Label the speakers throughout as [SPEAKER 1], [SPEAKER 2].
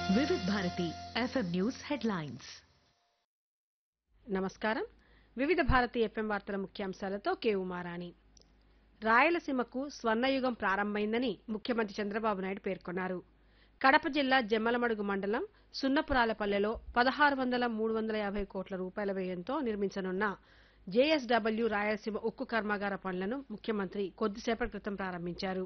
[SPEAKER 1] వివిధ Bharati FM news headlines
[SPEAKER 2] నమస్కారం వివిధ భారతి ఎఫ్ఎం వార్తల ముఖ్యాంశాలతో కే ఉమారాణి రాయలసీమకు స్వర్ణయుగం ప్రారంభమైందని ముఖ్యమంత్రి చంద్రబాబు నాయుడు పేర్కొన్నారు కడప జిల్లా జమ్మలమడుగు మండలం సున్నపురాలపల్లెలో పదహారు వందల మూడు వందల యాభై కోట్ల రూపాయల వ్యయంతో నిర్మించనున్న జేఎస్డబ్ల్యూ రాయలసీమ ఉక్కు కర్మాగార పనులను ముఖ్యమంత్రి కొద్దిసేపటి క్రితం ప్రారంభించారు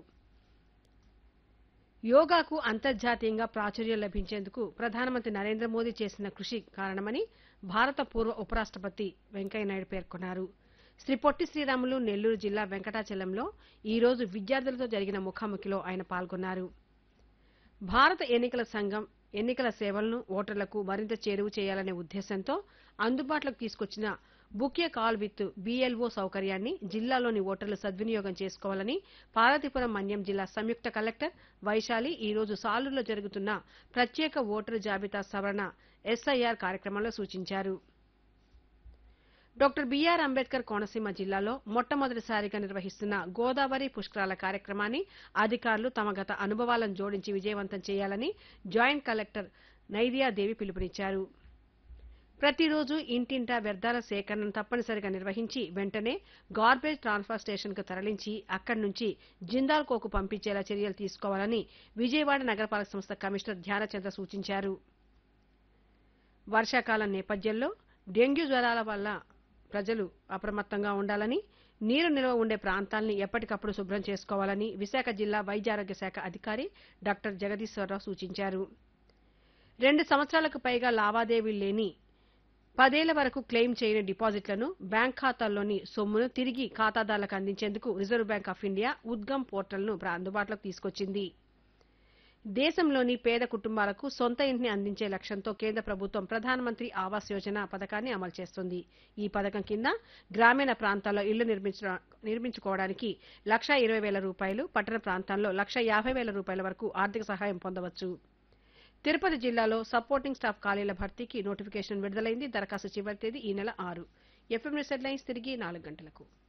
[SPEAKER 2] యోగాకు అంతర్జాతీయంగా ప్రాచుర్యం లభించేందుకు ప్రధానమంత్రి నరేంద్ర మోదీ చేసిన కృషి కారణమని భారత పూర్వ ఉపరాష్ట్రపతి వెంకయ్యనాయుడు పేర్కొన్నారు శ్రీ పొట్టి శ్రీరాములు నెల్లూరు జిల్లా వెంకటాచలంలో ఈ రోజు విద్యార్థులతో జరిగిన ముఖాముఖిలో ఆయన పాల్గొన్నారు భారత ఎన్నికల సంఘం ఎన్నికల సేవలను ఓటర్లకు మరింత చేరువ చేయాలనే ఉద్దేశంతో అందుబాటులోకి తీసుకొచ్చిన బుకే కాల్ విత్ బీఎల్ఓ సౌకర్యాన్ని జిల్లాలోని ఓటర్లు సద్వినియోగం చేసుకోవాలని పార్వతీపురం మన్యం జిల్లా సంయుక్త కలెక్టర్ వైశాలి ఈ రోజు సాలూరులో జరుగుతున్న ప్రత్యేక ఓటరు జాబితా సవరణ ఎస్ఐఆర్ కార్యక్రమంలో సూచించారు డాక్టర్ బిఆర్ అంబేద్కర్ కోనసీమ జిల్లాలో మొట్టమొదటిసారిగా నిర్వహిస్తున్న గోదావరి పుష్కరాల కార్యక్రమాన్ని అధికారులు తమ గత అనుభవాలను జోడించి విజయవంతం చేయాలని జాయింట్ కలెక్టర్ నైదియాదేవి పిలుపునిచ్చారు ప్రతిరోజు ఇంటింటా వ్యర్థాల సేకరణను తప్పనిసరిగా నిర్వహించి వెంటనే గార్బేజ్ ట్రాన్స్ఫర్ స్టేషన్కు తరలించి అక్కడి నుంచి జిందాల్ కోకు పంపించేలా చర్యలు తీసుకోవాలని విజయవాడ నగరపాలక సంస్థ కమిషనర్ ధ్యానచంద్ర సూచించారు వర్షాకాలం నేపథ్యంలో డెంగ్యూ జ్వరాల వల్ల ప్రజలు అప్రమత్తంగా ఉండాలని నీరు నిల్వ ఉండే ప్రాంతాల్ని ఎప్పటికప్పుడు శుభ్రం చేసుకోవాలని విశాఖ జిల్లా వైద్యారోగ్య శాఖ అధికారి డాక్టర్ జగదీశ్వరరావు సూచించారు రెండు సంవత్సరాలకు పైగా లావాదేవీలు లేని పదేళ్ల వరకు క్లెయిమ్ చేయని డిపాజిట్లను బ్యాంక్ ఖాతాల్లోని సొమ్మును తిరిగి ఖాతాదారులకు అందించేందుకు Reserve Bank of India Udgam పోర్టల్ను అందుబాటులోకి తీసుకొచ్చింది దేశంలోని పేద కుటుంబాలకు సొంత ఇంటిని అందించే లక్ష్యంతో కేంద్ర ప్రభుత్వం ప్రధానమంత్రి ఆవాస్ యోజన పథకాన్ని అమలు చేస్తుంది ఈ పథకం కింద గ్రామీణ ప్రాంతాల్లో ఇళ్లు నిర్మించ- నిర్మించుకోవడానికి లక్ష ఇరవై వేల రూపాయలు పట్టణ ప్రాంతాల్లో లక్ష యాభై వేల రూపాయల వరకు ఆర్థిక సహాయం పొందవచ్చు తిరుపతి జిల్లాలో సపోర్టింగ్ స్టాఫ్ ఖాళీల భర్తీకి నోటిఫికేషన్ విడుదలైంది దరఖాస్తు చివరి తేదీ ఈ నెల ఆరు ఎఫ్ఎం న్యూస్ హెడ్లైన్స్ తిరిగి నాలుగు గంటలకు